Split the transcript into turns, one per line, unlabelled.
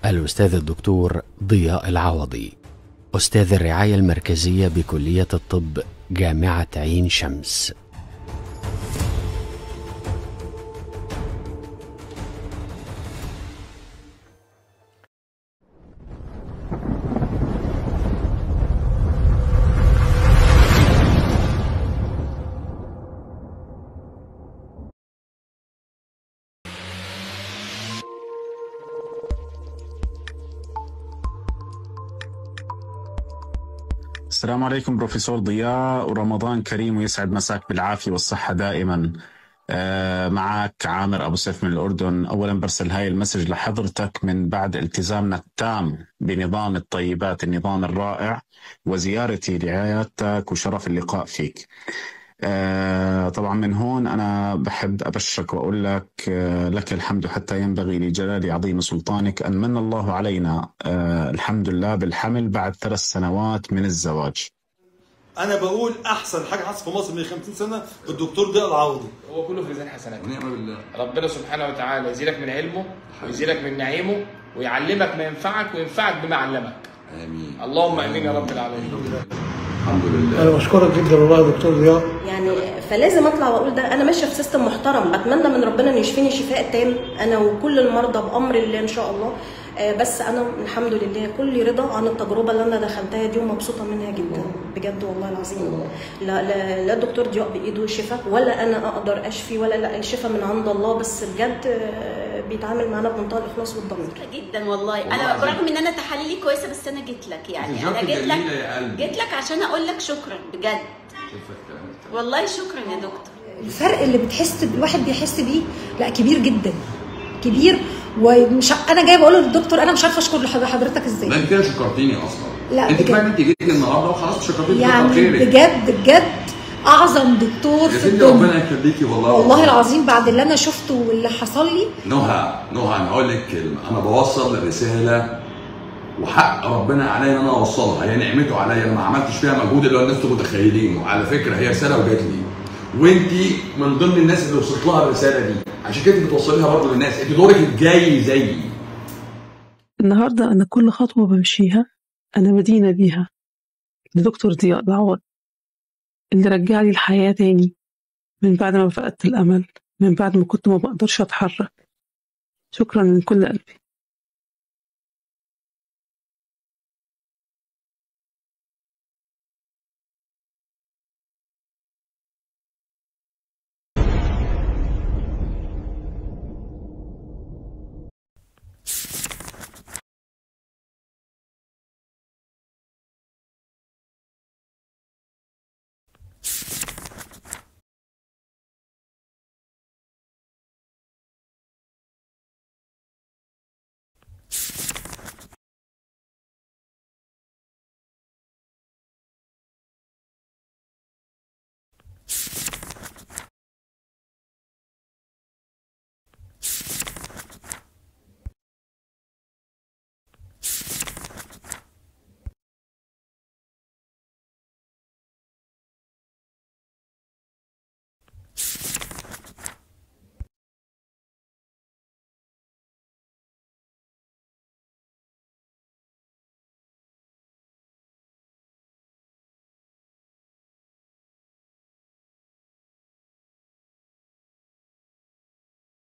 الأستاذ الدكتور ضياء العوضي أستاذ الرعاية المركزية بكلية الطب جامعة عين شمس
السلام عليكم بروفيسور ضياء ورمضان كريم ويسعد مساك بالعافية والصحة دائما آه، معك عامر أبو سيف من الأردن أولا برسل هاي المسج لحضرتك من بعد التزامنا التام بنظام الطيبات النظام الرائع وزيارتي لعيادتك وشرف اللقاء فيك آه، طبعا من هون أنا بحب أبشرك وأقول لك آه، لك الحمد حتى ينبغي لجلال عظيم سلطانك أن من الله علينا آه، الحمد لله بالحمل بعد ثلاث سنوات من الزواج
انا بقول احسن حاجه حصلت في مصر من 50 سنه الدكتور ضياء العوضي
هو كله في ميزان حسناتك
ونعم بالله
ربنا سبحانه وتعالى يزيدك من علمه ويزيدك من نعيمه ويعلمك ما ينفعك وينفعك بما علمك
امين
اللهم امين يا رب العالمين
الحمد لله
انا بشكرك جدا والله يا دكتور ضياء
يعني فلازم اطلع واقول ده انا ماشيه في سيستم محترم بتمنى من ربنا انه يشفيني شفاء تام انا وكل المرضى بامر الله ان شاء الله آه، بس انا الحمد لله كل رضا عن التجربه اللي انا دخلتها دي ومبسوطه منها جدا بجد والله العظيم لا لا لا الدكتور ضياء بايده شفاء ولا انا اقدر اشفي ولا لا الشفاء من عند الله بس بجد آه، بيتعامل معانا بمنتهى الاخلاص والضمير
جدا والله انا برغم ان انا تحاليلي كويسه بس انا جيت لك يعني انا جيت لك جيت لك عشان اقول لك شكرا بجد والله شكرا يا دكتور
الفرق اللي بتحس الواحد بيحس بيه لا كبير جدا كبير ومش انا جايه بقول للدكتور انا مش عارفه اشكر لحضرتك ازاي
لا انت كده شكرتيني اصلا
لا،
انت
بجد.
كمان انت جيتي النهارده وخلاص شكرتيني
يعني
خيرك
بجد بجد اعظم دكتور
يا
في
ستي ربنا
الدنيا
يخليكي والله
والله العظيم بعد اللي انا شفته واللي حصل لي
نهى نهى انا هقول لك كلمه انا بوصل الرساله وحق ربنا عليا ان انا اوصلها هي نعمته عليا انا ما عملتش فيها مجهود اللي هو الناس انتوا متخيلينه على فكره هي رساله وجات لي وانت من ضمن الناس اللي وصلت لها الرساله دي عشان كده بتوصليها برضه للناس انت دورك الجاي زيي
النهاردة أنا كل خطوة بمشيها أنا مدينة بيها لدكتور ضياء العوض اللي رجع لي الحياة تاني من بعد ما فقدت الأمل من بعد ما كنت ما بقدرش أتحرك شكرا من كل قلبي